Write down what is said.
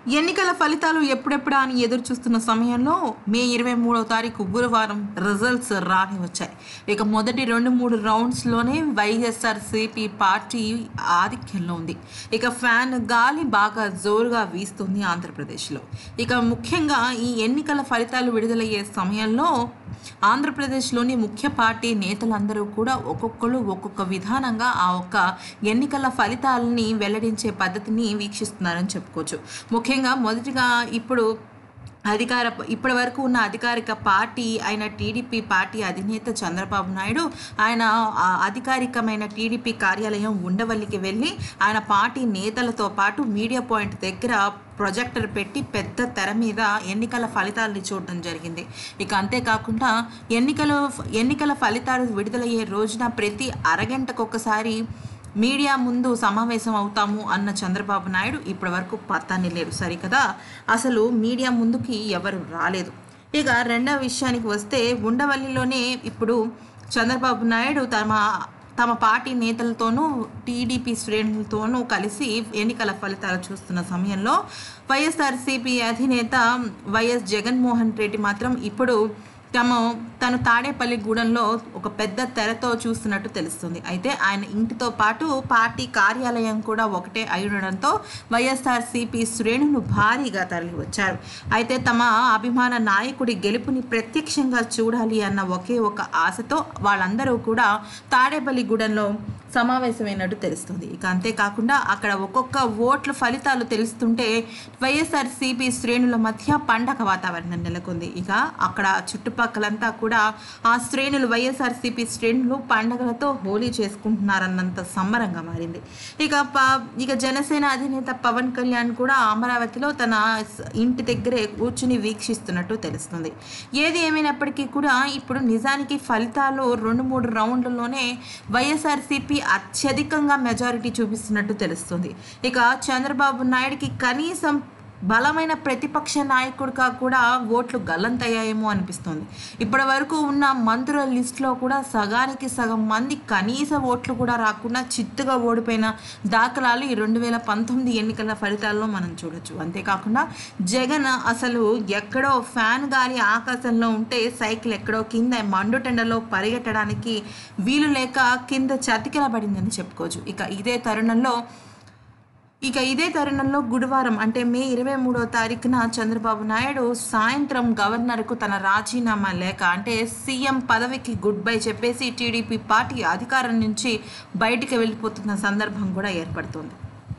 ఎన్నికల ఫలితాలు ఎప్పుడెప్పుడా అని ఎదురు చూస్తున్న సమయంలో మే ఇరవై మూడవ తారీఖు గురువారం రిజల్ట్స్ రాని వచ్చాయి ఇక మొదటి రెండు మూడు రౌండ్స్లోనే వైఎస్ఆర్సీపీ పార్టీ ఆధిక్యంలో ఉంది ఇక ఫ్యాన్ గాలి బాగా జోరుగా వీస్తుంది ఆంధ్రప్రదేశ్లో ఇక ముఖ్యంగా ఈ ఎన్నికల ఫలితాలు విడుదలయ్యే సమయంలో ఆంధ్రప్రదేశ్లోని ముఖ్య పార్టీ నేతలందరూ కూడా ఒక్కొక్కరు ఒక్కొక్క విధానంగా ఆ ఒక్క ఎన్నికల ఫలితాలని వెల్లడించే పద్ధతిని వీక్షిస్తున్నారని చెప్పుకోవచ్చు ముఖ్యంగా మొదటిగా ఇప్పుడు అధికార ఇప్పటి వరకు ఉన్న అధికారిక పార్టీ అయిన టీడీపీ పార్టీ అధినేత చంద్రబాబు నాయుడు ఆయన ఆ అధికారికమైన టీడీపీ కార్యాలయం ఉండవల్లికి వెళ్ళి ఆయన పార్టీ నేతలతో పాటు మీడియా పాయింట్ దగ్గర ప్రొజెక్టర్ పెట్టి పెద్ద తెర మీద ఎన్నికల ఫలితాలని చూడడం జరిగింది ఇక అంతేకాకుండా ఎన్నికలు ఎన్నికల ఫలితాలు విడుదలయ్యే రోజున ప్రతి అరగంటకు ఒకసారి మీడియా ముందు సమావేశం అవుతాము అన్న చంద్రబాబు నాయుడు ఇప్పటి వరకు పత్తాన్ని లేరు సరికదా అసలు మీడియా ముందుకి ఎవరు రాలేదు ఇక రెండవ విషయానికి వస్తే ఉండవల్లిలోనే ఇప్పుడు చంద్రబాబు నాయుడు తమ తమ పార్టీ నేతలతోనూ టీడీపీ శ్రేణులతోనూ కలిసి ఎన్నికల ఫలితాలు చూస్తున్న సమయంలో వైఎస్ఆర్సీపీ అధినేత వైఎస్ జగన్మోహన్ రెడ్డి మాత్రం ఇప్పుడు తమ తను తాడేపల్లి గూడెంలో ఒక పెద్ద తెరతో చూస్తున్నట్టు తెలుస్తుంది అయితే ఆయన ఇంటితో పాటు పార్టీ కార్యాలయం కూడా ఒకటే అయి ఉండడంతో వైఎస్ఆర్సీపీ శ్రేణులు భారీగా తరలి వచ్చారు అయితే తమ అభిమాన నాయకుడి గెలుపుని ప్రత్యక్షంగా చూడాలి అన్న ఒకే ఒక ఆశతో వాళ్ళందరూ కూడా తాడేపల్లి గూడెంలో సమావేశమైనట్టు తెలుస్తుంది ఇక అంతేకాకుండా అక్కడ ఒక్కొక్క ఓట్ల ఫలితాలు తెలుస్తుంటే వైఎస్ఆర్సీపీ శ్రేణుల మధ్య పండగ వాతావరణం నెలకొంది ఇక అక్కడ చుట్టుపక్కలంతా కూడా ఆ శ్రేణులు వైఎస్ఆర్సీపీ శ్రేణులు పండగలతో హోలీ చేసుకుంటున్నారన్నంత సంబరంగా మారింది ఇక ప ఇక జనసేన అధినేత పవన్ కళ్యాణ్ కూడా అమరావతిలో తన స- ఇంటి దగ్గరే కూర్చుని వీక్షిస్తున్నట్టు తెలుస్తుంది ఏది ఏమైనప్పటికీ కూడా ఇప్పుడు నిజానికి ఫలితాలు రెండు మూడు రౌండ్లలోనే వైఎస్ఆర్సీపీ అత్యధికంగా మెజారిటీ చూపిస్తున్నట్టు తెలుస్తుంది ఇక చంద్రబాబు నాయుడికి కనీసం బలమైన ప్రతిపక్ష నాయకుడిగా కూడా ఓట్లు గల్లంతయ్యాయేమో అనిపిస్తుంది ఇప్పటి వరకు ఉన్న మంత్రుల లిస్టులో కూడా సగానికి సగం మంది కనీస ఓట్లు కూడా రాకుండా చిత్తుగా ఓడిపోయిన దాఖలాలు ఈ రెండు వేల పంతొమ్మిది ఎన్నికల ఫలితాల్లో మనం చూడొచ్చు అంతేకాకుండా జగన్ అసలు ఎక్కడో ఫ్యాన్ గాలి ఆకాశంలో ఉంటే సైకిల్ ఎక్కడో కింద మండుటెండలో పరిగెట్టడానికి వీలు లేక కింద చతికిలబడిందని చెప్పుకోవచ్చు ఇక ఇదే తరుణంలో ఇక ఇదే తరుణంలో గురువారం అంటే మే ఇరవై మూడో తారీఖున చంద్రబాబు నాయుడు సాయంత్రం గవర్నర్కు తన రాజీనామా లేఖ అంటే సీఎం పదవికి గుడ్ బై చెప్పేసి టీడీపీ పార్టీ అధికారం నుంచి బయటికి వెళ్ళిపోతున్న సందర్భం కూడా ఏర్పడుతుంది